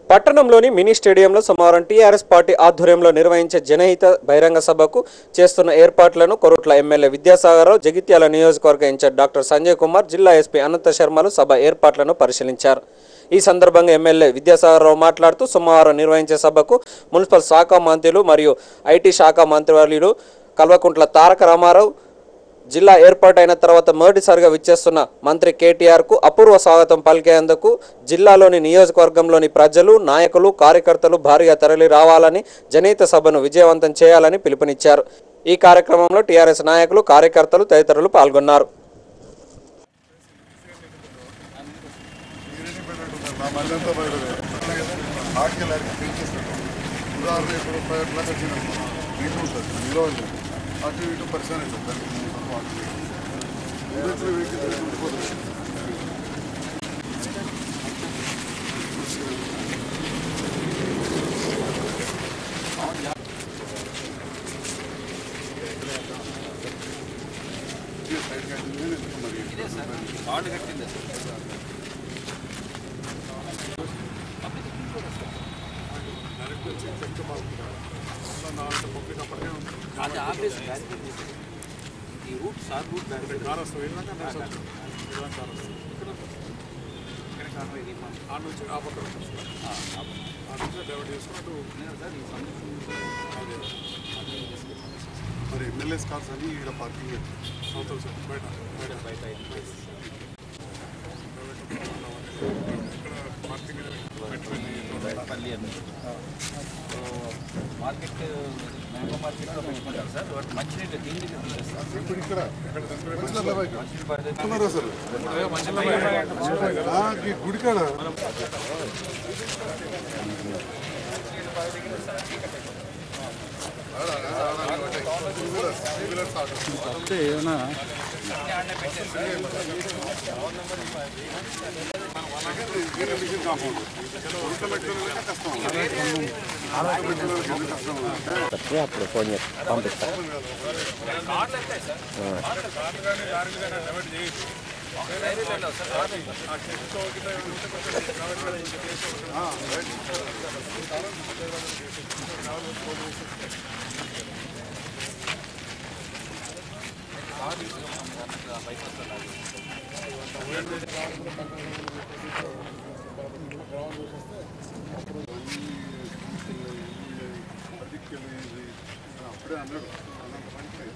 పట్టణంలోని మినీ స్టేడియంలో సోమవారం టీఆర్ఎస్ పార్టీ ఆధ్వర్యంలో నిర్వహించే జనహిత బహిరంగ సభకు చేస్తున్న ఏర్పాట్లను కొరుట్ల ఎమ్మెల్యే విద్యాసాగరరావు జగిత్యాల నియోజకవర్గ ఇన్ఛార్జ్ డాక్టర్ సంజయ్ కుమార్ జిల్లా ఎస్పీ అనంత శర్మలు సభ ఏర్పాట్లను పరిశీలించారు ఈ సందర్భంగా ఎమ్మెల్యే విద్యాసాగరరావు మాట్లాడుతూ సోమవారం నిర్వహించే సభకు మున్సిపల్ శాఖ మంత్రులు మరియు ఐటీ శాఖ మంత్రివర్యులు కల్వకుంట్ల తారక రామారావు జిల్లా ఏర్పాటైన తర్వాత మొదటిసారిగా విచ్చేస్తున్న మంత్రి కేటీఆర్కు అపూర్వ స్వాగతం పలికేందుకు జిల్లాలోని నియోజకవర్గంలోని ప్రజలు నాయకులు కార్యకర్తలు భారీగా తరలి రావాలని జనహిత సభను విజయవంతం చేయాలని పిలుపునిచ్చారు ఈ కార్యక్రమంలో టీఆర్ఎస్ నాయకులు కార్యకర్తలు తదితరులు పాల్గొన్నారు నా మళ్ళంతా బయటదే ఆటకెళ్ళి ఆడికి పెంచేస్తాడు ఉదాహరణ ఇప్పుడు ఫైవ్ ప్లస్ వచ్చిన ఇటు ఉంటుంది నిలో ఉంటుంది అటు ఇటు పరిశ్రమ అవుతుంది దానికి మూడు సార్లు వాటర్ ఇండస్ట్రీ వెహికల్స్ ఉండిపోతుంది సైడ్ కట్టింది మరి అది ఆపేసి ఈ రూట్ సార్ రూట్ మరి ఎమ్మెల్యేస్ కార్స్ అని ఇక్కడ పార్కింగ్ అవుతుంది సార్ బయట బయట బయట పల్లి అని మార్కెట్ మ్యాంగో మార్కెట్లో పెట్టుకుంటారు సార్ వాటి మంచినీళ్ళు తిండి తీసేస్తారు ఇప్పుడు ఇక్కడ ఎక్కడ మంచిర్యాల బయట మంచినీళ్ళు పడితే ఉన్నారు అసలు ఆ, ఈ గుడికాడ అప్పుడు ఫోన్ చేసి పంపిస్తా అప్పుడే అన్నాడు అన్నంత పనికి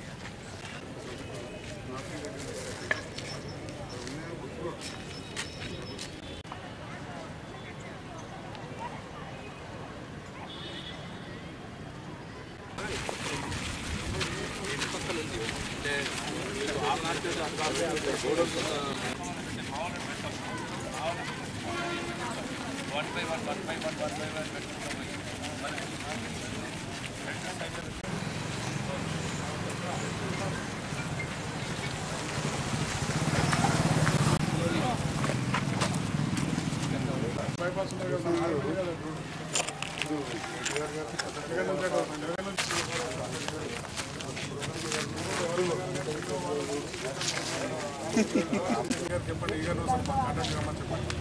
చెప్పండి ఇక రోజు కాంటాక్ట్ కమ్మని చెప్పండి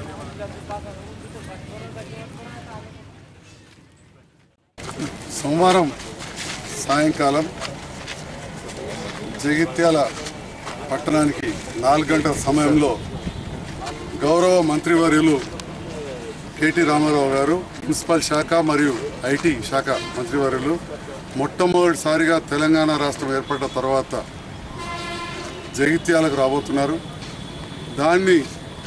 సోమవారం సాయంకాలం జగిత్యాల పట్టణానికి నాలుగు గంటల సమయంలో గౌరవ మంత్రివర్యులు కేటీ రామారావు గారు మున్సిపల్ శాఖ మరియు ఐటీ శాఖ మంత్రివర్యులు మొట్టమొదటిసారిగా తెలంగాణ రాష్ట్రం ఏర్పడ్డ తర్వాత జగిత్యాలకు రాబోతున్నారు దాన్ని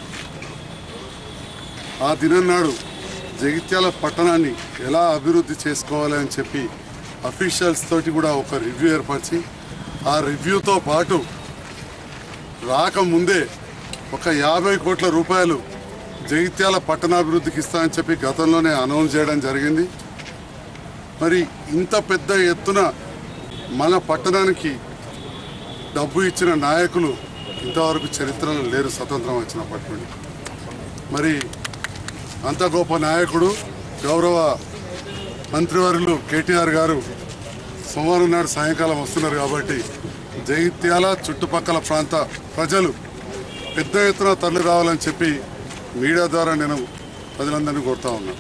ఆ దినం నాడు జగిత్యాల పట్టణాన్ని ఎలా అభివృద్ధి చేసుకోవాలి అని చెప్పి అఫీషియల్స్ తోటి కూడా ఒక రివ్యూ ఏర్పరిచి ఆ రివ్యూతో పాటు రాకముందే ఒక యాభై కోట్ల రూపాయలు జగిత్యాల పట్టణాభివృద్ధికి ఇస్తామని చెప్పి గతంలోనే అనౌన్స్ చేయడం జరిగింది మరి ఇంత పెద్ద ఎత్తున మన పట్టణానికి డబ్బు ఇచ్చిన నాయకులు ఇంతవరకు చరిత్రలో లేరు స్వతంత్రం వచ్చినప్పటి నుండి మరి అంత గొప్ప నాయకుడు గౌరవ మంత్రివర్యులు కేటీఆర్ గారు సోమవారం నాడు సాయంకాలం వస్తున్నారు కాబట్టి జగిత్యాల చుట్టుపక్కల ప్రాంత ప్రజలు పెద్ద ఎత్తున తరలి రావాలని చెప్పి మీడియా ద్వారా నేను ప్రజలందరినీ కోరుతా ఉన్నాం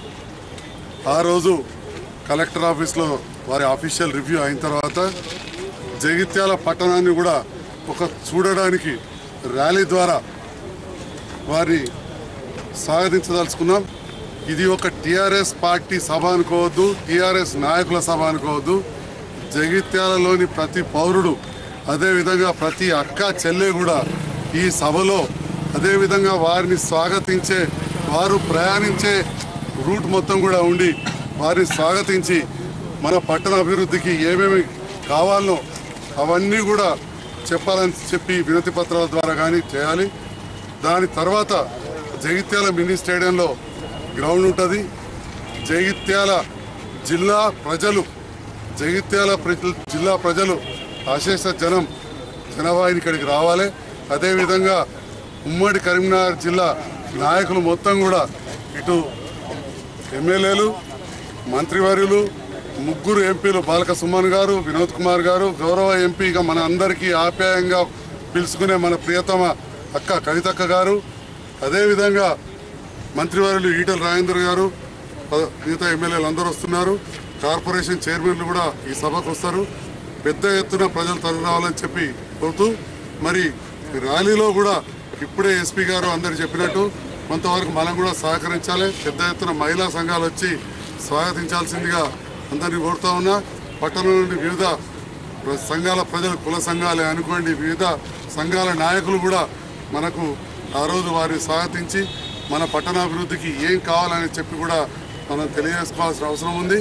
ఆ రోజు కలెక్టర్ ఆఫీస్లో వారి ఆఫీషియల్ రివ్యూ అయిన తర్వాత జగిత్యాల పట్టణాన్ని కూడా ఒక చూడడానికి ర్యాలీ ద్వారా వారిని స్వాగతించదలుచుకున్నాం ఇది ఒక టిఆర్ఎస్ పార్టీ సభ అనుకోవద్దు టిఆర్ఎస్ నాయకుల సభ అనుకోవద్దు జగిత్యాలలోని ప్రతి పౌరుడు అదేవిధంగా ప్రతి అక్క చెల్లె కూడా ఈ సభలో అదేవిధంగా వారిని స్వాగతించే వారు ప్రయాణించే రూట్ మొత్తం కూడా ఉండి వారిని స్వాగతించి మన పట్టణ అభివృద్ధికి ఏమేమి కావాలనో అవన్నీ కూడా చెప్పాలని చెప్పి వినతి పత్రాల ద్వారా కానీ చేయాలి దాని తర్వాత జగిత్యాల మినీ స్టేడియంలో గ్రౌండ్ ఉంటుంది జగిత్యాల జిల్లా ప్రజలు జగిత్యాల ప్రజలు జిల్లా ప్రజలు అశేష జనం జనవాహిని ఇక్కడికి రావాలి అదేవిధంగా ఉమ్మడి కరీంనగర్ జిల్లా నాయకులు మొత్తం కూడా ఇటు ఎమ్మెల్యేలు మంత్రివర్యులు ముగ్గురు ఎంపీలు బాలక సుమన్ గారు వినోద్ కుమార్ గారు గౌరవ ఎంపీగా మన అందరికీ ఆప్యాయంగా పిలుచుకునే మన ప్రియతమ అక్క కవితక్క గారు అదేవిధంగా మంత్రివర్యులు ఈటల రాజేందర్ గారు ప- మిగతా ఎమ్మెల్యేలు అందరూ వస్తున్నారు కార్పొరేషన్ చైర్మన్లు కూడా ఈ సభకు వస్తారు పెద్ద ఎత్తున ప్రజలు తరలి రావాలని చెప్పి కోరుతూ మరి ఈ ర్యాలీలో కూడా ఇప్పుడే ఎస్పీ గారు అందరు చెప్పినట్టు కొంతవరకు మనం కూడా సహకరించాలి పెద్ద ఎత్తున మహిళా సంఘాలు వచ్చి స్వాగతించాల్సిందిగా అందరినీ కోరుతా ఉన్నా పట్టణం నుండి వివిధ ప్ర- సంఘాల ప్రజలు కుల సంఘాలే అనుకోండి వివిధ సంఘాల నాయకులు కూడా మనకు ఆ రోజు వారిని స్వాగతించి మన పట్టణాభివృద్ధికి ఏం కావాలని చెప్పి కూడా మనం తెలియజేసుకోవాల్సిన అవసరం ఉంది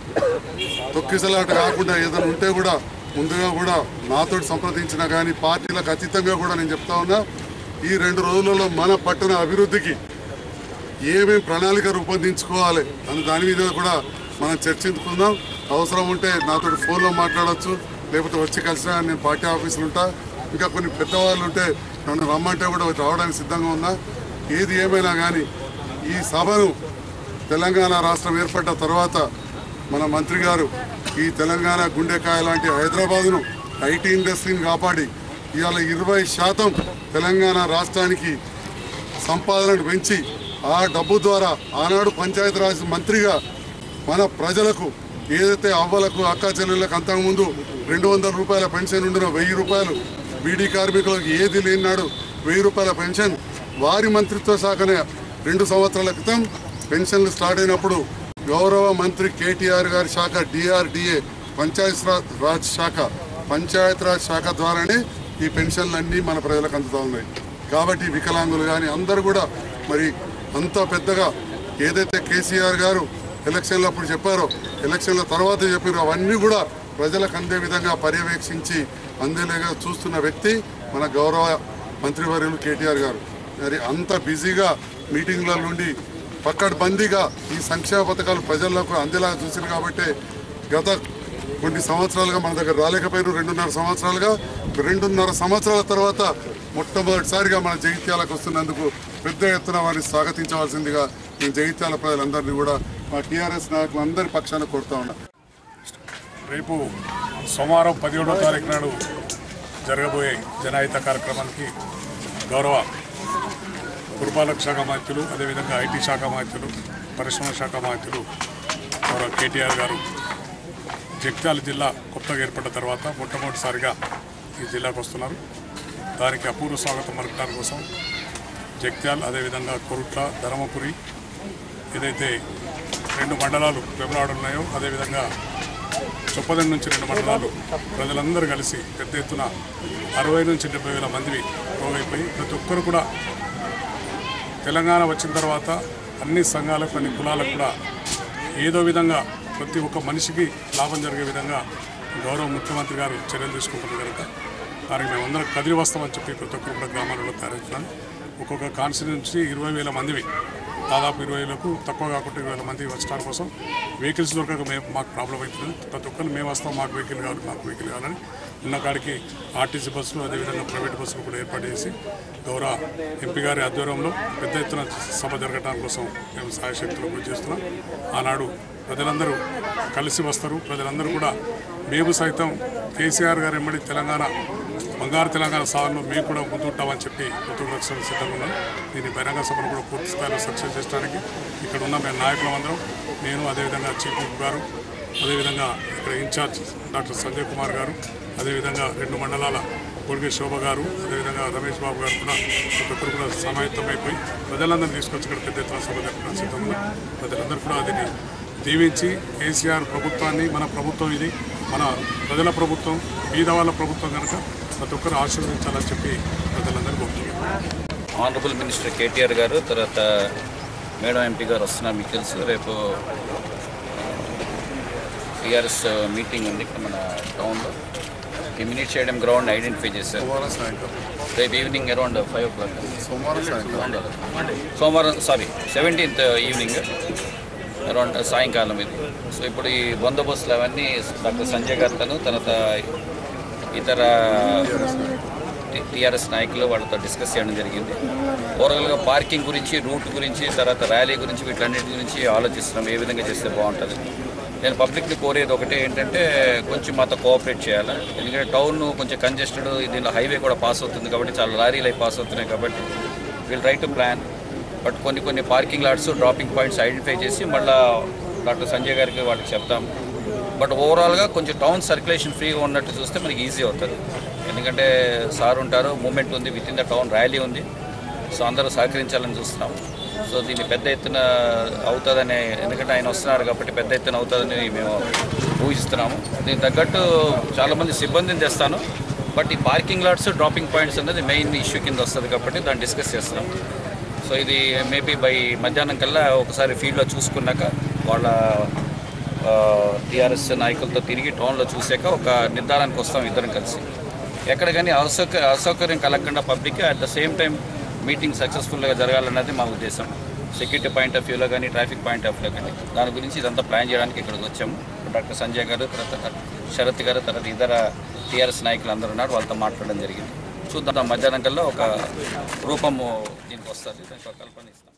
తొక్కిసలాట కాకుండా ఏదైనా ఉంటే కూడా ముందుగా కూడా నాతోటి సంప్రదించినా కానీ పార్టీలకు అతీతంగా కూడా నేను చెప్తా ఉన్నా ఈ రెండు రోజులలో మన పట్టణ అభివృద్ధికి ఏమేమి ప్రణాళిక రూపొందించుకోవాలి అని దాని మీద కూడా మనం చర్చించుకుందాం అవసరం ఉంటే నాతో ఫోన్లో మాట్లాడొచ్చు లేకపోతే వచ్చి కలిసినా నేను పార్టీ ఆఫీసులు ఉంటా ఇంకా కొన్ని పెద్దవాళ్ళు ఉంటే నన్ను రమ్మంటే కూడా రావడానికి సిద్ధంగా ఉన్నా ఏది ఏమైనా కానీ ఈ సభను తెలంగాణ రాష్ట్రం ఏర్పడ్డ తర్వాత మన మంత్రి గారు ఈ తెలంగాణ గుండెకాయ లాంటి హైదరాబాదును ఐటీ ఇండస్ట్రీని కాపాడి ఇవాళ ఇరవై శాతం తెలంగాణ రాష్ట్రానికి సంపాదనను పెంచి ఆ డబ్బు ద్వారా ఆనాడు పంచాయతీరాజ్ మంత్రిగా మన ప్రజలకు ఏదైతే అవ్వలకు అక్కా చెల్లెళ్ళకు అంతకుముందు రెండు వందల రూపాయల పెన్షన్ ఉండిన వెయ్యి రూపాయలు బీడీ కార్మికులకు ఏది లేనాడు వెయ్యి రూపాయల పెన్షన్ వారి మంత్రిత్వ శాఖనే రెండు సంవత్సరాల క్రితం పెన్షన్లు స్టార్ట్ అయినప్పుడు గౌరవ మంత్రి కేటీఆర్ గారి శాఖ డిఆర్డిఏ పంచాయత్ రాజ్ శాఖ పంచాయత్ రాజ్ శాఖ ద్వారానే ఈ పెన్షన్లన్నీ మన ప్రజలకు అందుతూ ఉన్నాయి కాబట్టి వికలాంగులు కానీ అందరూ కూడా మరి అంత పెద్దగా ఏదైతే కేసీఆర్ గారు ఎలక్షన్లు అప్పుడు చెప్పారో ఎలక్షన్ల తర్వాత చెప్పారో అవన్నీ కూడా ప్రజలకు అందే విధంగా పర్యవేక్షించి అందేలాగా చూస్తున్న వ్యక్తి మన గౌరవ మంత్రివర్యులు కేటీఆర్ గారు మరి అంత బిజీగా మీటింగ్ల నుండి పక్కడ్బందీగా ఈ సంక్షేమ పథకాలు ప్రజలకు అందేలా చూసింది కాబట్టి గత కొన్ని సంవత్సరాలుగా మన దగ్గర రాలేకపోయారు రెండున్నర సంవత్సరాలుగా రెండున్నర సంవత్సరాల తర్వాత మొట్టమొదటిసారిగా మన జగిత్యాలకు వస్తున్నందుకు పెద్ద ఎత్తున వారిని స్వాగతించవలసిందిగా నేను జగిత్యాల ప్రజలందరినీ కూడా మా టీఆర్ఎస్ నాయకులందరి పక్షాన కోరుతా ఉన్నా రేపు సోమవారం పదిహేడో తారీఖు నాడు జరగబోయే జనహిత కార్యక్రమానికి గౌరవ పురపాలక శాఖ మంత్రులు అదేవిధంగా ఐటీ శాఖ మంత్రులు పరిశ్రమ శాఖ మంత్రులు గౌరవ కేటీఆర్ గారు జగిత్యాల జిల్లా కొత్తగా ఏర్పడ్డ తర్వాత మొట్టమొదటిసారిగా ఈ జిల్లాకు వస్తున్నారు దానికి అపూర్వ స్వాగతం పలకడం కోసం జగిత్యాల్ అదేవిధంగా కొరుట్ల ధర్మపురి ఏదైతే రెండు మండలాలు వెబలాడు ఉన్నాయో అదేవిధంగా చొప్పదండి నుంచి రెండు మండలాలు ప్రజలందరూ కలిసి పెద్ద ఎత్తున అరవై నుంచి డెబ్బై వేల మంది పోగైపోయి ప్రతి ఒక్కరు కూడా తెలంగాణ వచ్చిన తర్వాత అన్ని సంఘాలకు అన్ని కులాలకు కూడా ఏదో విధంగా ప్రతి ఒక్క మనిషికి లాభం జరిగే విధంగా గౌరవ ముఖ్యమంత్రి గారు చర్యలు తీసుకుంటున్నారు కనుక దానికి మేమందరం కదిలి వస్తామని చెప్పి ప్రతి ఒక్కరు కూడా గ్రామాలలో తయారవుతున్నాను ఒక్కొక్క కాన్స్టిట్యూన్సీ ఇరవై వేల మందివి దాదాపు ఇరవై వేలకు తక్కువ కాకుండా ఇరవై వేల మంది వచ్చడం కోసం వెహికల్స్ దొరకక మేము మాకు ప్రాబ్లం అవుతుంది ప్రతి ఒక్కరు మేము వస్తాం మాకు వెహికల్ కావాలి మాకు వెహికల్ కావాలని ఉన్న కాడికి ఆర్టీసీ బస్సులు అదేవిధంగా ప్రైవేట్ బస్సులు కూడా ఏర్పాటు చేసి గౌరవ ఎంపీ గారి ఆధ్వర్యంలో పెద్ద ఎత్తున సభ జరగడం కోసం మేము సాయశక్తులు కృషి చేస్తున్నాం ఆనాడు ప్రజలందరూ కలిసి వస్తారు ప్రజలందరూ కూడా మేము సైతం కేసీఆర్ గారు ఎమ్మడి తెలంగాణ బంగారు తెలంగాణ సాధనలో మేము కూడా ముందుంటామని చెప్పి ముందుకు సిద్ధంగా ఉన్నాం దీన్ని బహిరంగ సభను కూడా పూర్తి స్థాయిలో సక్సెస్ చేయడానికి ఇక్కడ ఉన్న మేము నాయకులందరం నేను అదేవిధంగా చీఫ్ విప్ గారు అదేవిధంగా ఇక్కడ ఇన్ఛార్జ్ డాక్టర్ సంజయ్ కుమార్ గారు అదేవిధంగా రెండు మండలాల కొడుకు శోభ గారు అదేవిధంగా రమేష్ బాబు గారు కూడా ప్రతి ఒక్కరు కూడా సమాయత్తమైపోయి ప్రజలందరినీ తీసుకొచ్చి ఇక్కడ పెద్ద ఎత్తున సభ జరపడం సిద్ధంగా ప్రజలందరూ కూడా దీన్ని దీవించి కేసీఆర్ ప్రభుత్వాన్ని మన ప్రభుత్వం ఇది మన ప్రజల ప్రభుత్వం బీద వాళ్ళ ప్రభుత్వం కనుక ప్రతి ఒక్కరు ఆశీర్వదించాలని చెప్పి ప్రజలందరూ కోరుతున్నారు ఆనరబుల్ మినిస్టర్ కేటీఆర్ గారు తర్వాత మేడం ఎంపీ గారు వస్తున్నారు మీకు తెలుసు రేపు టీఆర్ఎస్ మీటింగ్ ఉంది ఇక్కడ మన టౌన్లో ఇమ్యూనిట్ చేయడం గ్రౌండ్ ఐడెంటిఫై చేశారు సోమవారం సాయంకాలం రేపు evening around five o'clock సోమవారం సాయంకాలం సోమవారం సారీ సెవెంటీన్త్ ఈవినింగ్ అరౌండ్ సాయంకాలం ఇది సో ఇప్పుడు ఈ బందోబస్తులు అవన్నీ డాక్టర్ సంజయ్ గారితోను తర్వాత ఇతర టీఆర్ఎస్ నాయకులు వాళ్ళతో డిస్కస్ చేయడం జరిగింది ఓవరాల్గా పార్కింగ్ గురించి రూట్ గురించి తర్వాత ర్యాలీ గురించి వీటన్నిటి గురించి ఆలోచిస్తున్నాం ఏ విధంగా చేస్తే బాగుంటుంది నేను పబ్లిక్ని కోరేది ఒకటే ఏంటంటే కొంచెం మాతో కోఆపరేట్ చేయాలి ఎందుకంటే టౌన్ కొంచెం కంజెస్టెడ్ దీనిలో హైవే కూడా పాస్ అవుతుంది కాబట్టి చాలా లారీలు అవి పాస్ అవుతున్నాయి కాబట్టి we'll write to plan but కొన్ని కొన్ని parking lots dropping points identify చేసి మళ్ళీ డాక్టర్ సంజయ్ గారికి వాళ్ళకి చెప్తాం బట్ ఓవరాల్గా కొంచెం టౌన్ సర్క్యులేషన్ ఫ్రీగా ఉన్నట్టు చూస్తే మనకి ఈజీ అవుతుంది ఎందుకంటే సార్ ఉంటారు మూమెంట్ ఉంది with in the town rally ఉంది సో అందరూ సహకరించాలని చూస్తున్నాం సో దీన్ని పెద్ద ఎత్తున అవుతుందని ఎందుకంటే ఆయన వస్తున్నారు కాబట్టి పెద్ద ఎత్తున అవుతుందని మేము ఊహిస్తున్నాము దీనికి తగ్గట్టు చాలామంది సిబ్బందిని తెస్తాను బట్ ఈ పార్కింగ్ లాట్స్ డ్రాపింగ్ పాయింట్స్ అనేది మెయిన్ ఇష్యూ కింద వస్తుంది కాబట్టి దాన్ని డిస్కస్ చేస్తున్నాం సో ఇది మేబీ బై మధ్యాహ్నం కల్లా ఒకసారి ఫీల్డ్లో చూసుకున్నాక వాళ్ళ టీఆర్ఎస్ నాయకులతో తిరిగి టౌన్లో చూసాక ఒక నిర్ధారానికి వస్తాం ఇద్దరం కలిసి ఎక్కడ కానీ అసౌక అసౌకర్యం కలగకుండా public at the same time meeting సక్సెస్ఫుల్గా జరగాలన్నది మా ఉద్దేశం సెక్యూరిటీ పాయింట్ ఆఫ్ వ్యూలో కానీ ట్రాఫిక్ పాయింట్ ఆఫ్ వ్యూలో కానీ దాని గురించి ఇదంతా ప్లాన్ చేయడానికి ఇక్కడికి వచ్చాము డాక్టర్ సంజయ్ గారు తర్వాత శరత్ గారు తర్వాత ఇతర టీఆర్ఎస్ నాయకులు అందరూ ఉన్నారు వాళ్ళతో మాట్లాడడం జరిగింది చూద్దాం మధ్యాహ్నం కల్లా ఒక రూపము దీనికి వస్తుంది దానికి ఒక కల్పన ఇస్తాం